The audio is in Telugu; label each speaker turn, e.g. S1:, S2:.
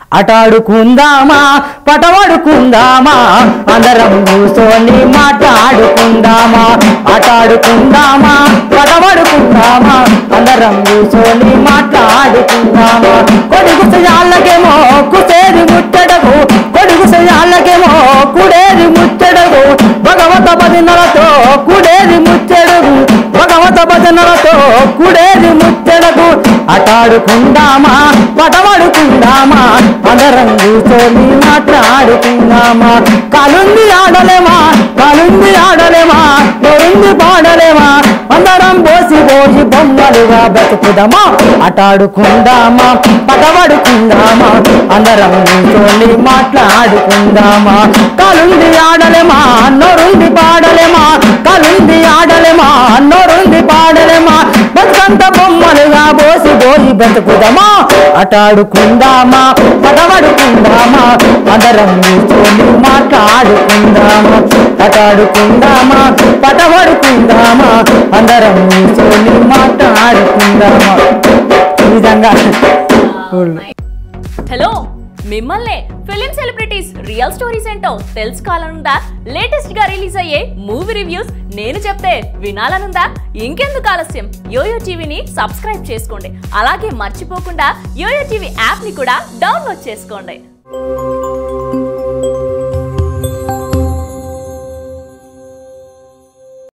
S1: అటాడుకుందామా పటవాడుకుందామా అందరం కూర్చొని మాట్లాడుకుందామా అటాడుకుందామా పటవాడుకుందామా అందరం కూర్చొని మాట్లాడుకుందామా కొడుకు సయాళ్ళకేమో కుసేరి ముట్టడకు కొడుకు సయాళ్ళకేమో కుడేరి ముట్టడకు భగవత భజనలతో కుడేరి ముట్టడకు భగవత భజనలతో కుడేరి ముట్టడకు అటాడుకుందామా పటవాడుకుందామా అందరం కూర్చొని మాట్లాడుకుందామా కాలుంది ఆడలేమా కాలుంది ఆడలేమా నొరుంది పాడలేమా అందరం పోసి పోసి బొమ్మలుగా బతుకుదామా అటాడుకుందామా పటవాడుకుందామా అందరం కూర్చొని మాట్లాడుకుందామా కాలుంది ఆడలేమా నొరుంది పాడలేమా కాలుంది ఆడలేమా నొరుంది పాడలేమా బతుకంత బొమ్మలుగా పోసి పోయి బతుకుదామా అటాడుకుందామా పటవాడుకుందామా అందరం కూర్చొని మాట్లాడుకుందామా అటాడుకుందామా పటవాడుకుందామా అందరం కూర్చొని మాట్లాడుకుందామా ఈ విధంగా ఊళ్ళో.
S2: హలో మిమ్మల్నే ఫిలిం సెలబ్రిటీస్ రియల్ స్టోరీస్ ఏంటో తెలుసుకోవాలనుందా లేటెస్ట్ గా రిలీజ్ అయ్యే మూవీ రివ్యూస్ నేను చెప్తే వినాలనుందా ఇంకెందుకు ఆలస్యం యోయో టీవీని సబ్స్క్రైబ్ చేసుకోండి అలాగే మర్చిపోకుండా యోయో టీవీ యాప్ ని కూడా డౌన్లోడ్ చేసుకోండి